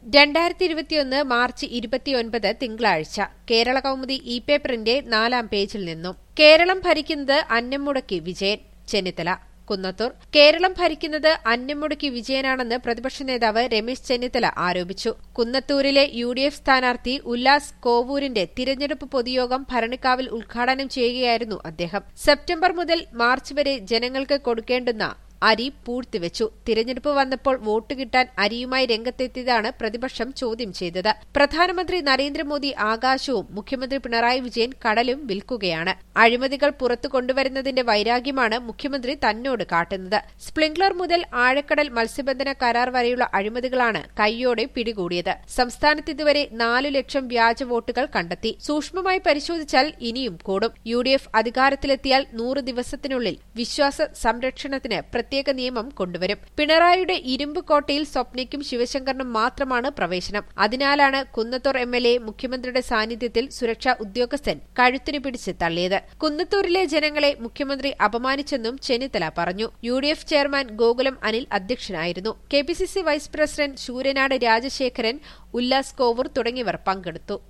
രണ്ടായിരത്തി ഇരുപത്തിയൊന്ന് മാർച്ച് ഇരുപത്തിയൊൻപത് തിങ്കളാഴ്ച കേരള കൗമുദി ഇ പേപ്പറിന്റെ നാലാം പേജിൽ നിന്നും കേരളം ഭരിക്കുന്നത് അന്നം മുടക്കി വിജയൻ ചെന്നിത്തല കുന്നത്തൂർ കേരളം ഭരിക്കുന്നത് അന്നം മുടക്കി വിജയനാണെന്ന് പ്രതിപക്ഷ നേതാവ് രമേശ് ചെന്നിത്തല ആരോപിച്ചു കുന്നത്തൂരിലെ യു ഡി എഫ് സ്ഥാനാർത്ഥി ഉല്ലാസ് കോവൂരിന്റെ തിരഞ്ഞെടുപ്പ് പൊതുയോഗം ഭരണിക്കാവിൽ ഉദ്ഘാടനം ചെയ്യുകയായിരുന്നു അദ്ദേഹം സെപ്റ്റംബർ മുതൽ മാർച്ച് വരെ ജനങ്ങൾക്ക് കൊടുക്കേണ്ടുന്ന അരി പൂഴ്ത്തിവെച്ചു തിരഞ്ഞെടുപ്പ് വന്നപ്പോൾ വോട്ട് കിട്ടാൻ അരിയുമായി രംഗത്തെത്തിയതാണ് പ്രതിപക്ഷം ചോദ്യം ചെയ്തത് പ്രധാനമന്ത്രി നരേന്ദ്രമോദി ആകാശവും മുഖ്യമന്ത്രി പിണറായി വിജയൻ കടലും വിൽക്കുകയാണ് അഴിമതികൾ പുറത്തു കൊണ്ടുവരുന്നതിന്റെ വൈരാഗ്യമാണ് മുഖ്യമന്ത്രി തന്നോട് കാട്ടുന്നത് സ്പ്രിംഗ്ലർ മുതൽ ആഴക്കടൽ മത്സ്യബന്ധന കരാർ വരെയുള്ള അഴിമതികളാണ് കൈയോടെ പിടികൂടിയത് സംസ്ഥാനത്ത് ഇതുവരെ നാലു ലക്ഷം വ്യാജ വോട്ടുകൾ കണ്ടെത്തി സൂക്ഷ്മമായി പരിശോധിച്ചാൽ ഇനിയും കൂടും യു ഡി എഫ് അധികാരത്തിലെത്തിയാൽ നൂറ് ദിവസത്തിനുള്ളിൽ വിശ്വാസ സംരക്ഷണത്തിന് പ്രത്യേക നിയമം കൊണ്ടുവരും പിണറായിയുടെ ഇരുമ്പ് കോട്ടയിൽ സ്വപ്നയ്ക്കും ശിവശങ്കറിനും മാത്രമാണ് പ്രവേശനം അതിനാലാണ് കുന്നത്തൂർ എം എൽ എ മുഖ്യമന്ത്രിയുടെ സാന്നിധ്യത്തിൽ സുരക്ഷാ ഉദ്യോഗസ്ഥൻ കഴുത്തിനു പിടിച്ച് തള്ളിയത് കുന്നത്തൂരിലെ ജനങ്ങളെ മുഖ്യമന്ത്രി അപമാനിച്ചെന്നും ചെന്നിത്തല പറഞ്ഞു U D F chairman Gokulam Anil അധ്യക്ഷനായിരുന്നു K P C C vice president Sooranad Rajasekharan Ullas Kovoor തുടങ്ങിയവർ പങ്കെടുത്തു